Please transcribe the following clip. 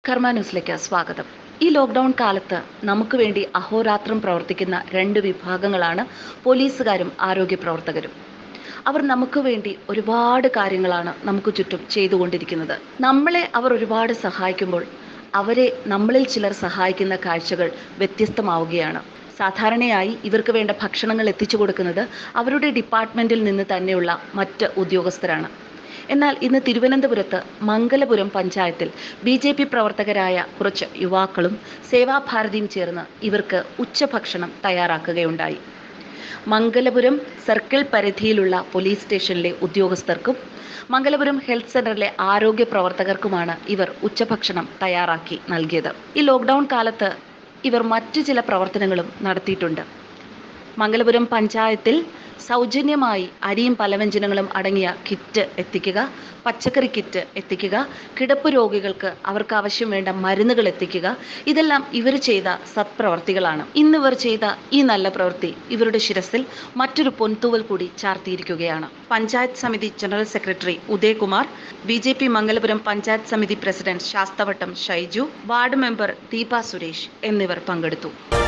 കർമ്മ ന്യൂസിലേക്ക് സ്വാഗതം ഈ ലോക്ക്ഡൗൺ കാലത്ത് നമുക്ക് വേണ്ടി അഹോരാത്രം പ്രവർത്തിക്കുന്ന രണ്ട് വിഭാഗങ്ങളാണ് പോലീസുകാരും ആരോഗ്യ പ്രവർത്തകരും അവർ നമുക്ക് വേണ്ടി ഒരുപാട് കാര്യങ്ങളാണ് നമുക്ക് ചുറ്റും ചെയ്തുകൊണ്ടിരിക്കുന്നത് നമ്മളെ അവർ ഒരുപാട് സഹായിക്കുമ്പോൾ അവരെ നമ്മളിൽ ചിലർ സഹായിക്കുന്ന കാഴ്ചകൾ വ്യത്യസ്തമാവുകയാണ് സാധാരണയായി ഇവർക്ക് വേണ്ട ഭക്ഷണങ്ങൾ എത്തിച്ചു കൊടുക്കുന്നത് അവരുടെ ഡിപ്പാർട്ട്മെന്റിൽ നിന്ന് തന്നെയുള്ള മറ്റ് ഉദ്യോഗസ്ഥരാണ് എന്നാൽ ഇന്ന് തിരുവനന്തപുരത്ത് മംഗലപുരം പഞ്ചായത്തിൽ ബി ജെ പി പ്രവർത്തകരായ കുറച്ച് യുവാക്കളും സേവാഭാരതിയും ചേർന്ന് ഇവർക്ക് ഉച്ചഭക്ഷണം തയ്യാറാക്കുകയുണ്ടായി മംഗലപുരം സർക്കിൾ പരിധിയിലുള്ള പോലീസ് സ്റ്റേഷനിലെ ഉദ്യോഗസ്ഥർക്കും മംഗലപുരം ഹെൽത്ത് സെന്ററിലെ ആരോഗ്യ പ്രവർത്തകർക്കുമാണ് ഇവർ ഉച്ചഭക്ഷണം തയ്യാറാക്കി നൽകിയത് ഈ ലോക്ക്ഡൗൺ കാലത്ത് ഇവർ മറ്റു ചില പ്രവർത്തനങ്ങളും നടത്തിയിട്ടുണ്ട് മംഗലപുരം പഞ്ചായത്തിൽ സൗജന്യമായി അരിയും പലവ്യഞ്ജനങ്ങളും അടങ്ങിയ കിറ്റ് എത്തിക്കുക പച്ചക്കറി കിറ്റ് എത്തിക്കുക കിടപ്പ് രോഗികൾക്ക് അവർക്ക് ആവശ്യം വേണ്ട മരുന്നുകൾ എത്തിക്കുക ഇതെല്ലാം ഇവർ ചെയ്ത സത്പ്രവർത്തികളാണ് ഇന്നിവർ ചെയ്ത ഈ നല്ല പ്രവൃത്തി ഇവരുടെ ശിരസിൽ മറ്റൊരു പൊൻതൂവൽ കൂടി ചാർത്തിയിരിക്കുകയാണ് പഞ്ചായത്ത് സമിതി general secretary Udayakumar B J P Mangalapuram panchayat സമിതി president Sasthavattom Shaiju ward member Deepa Suresh എന്നിവർ പങ്കെടുത്തു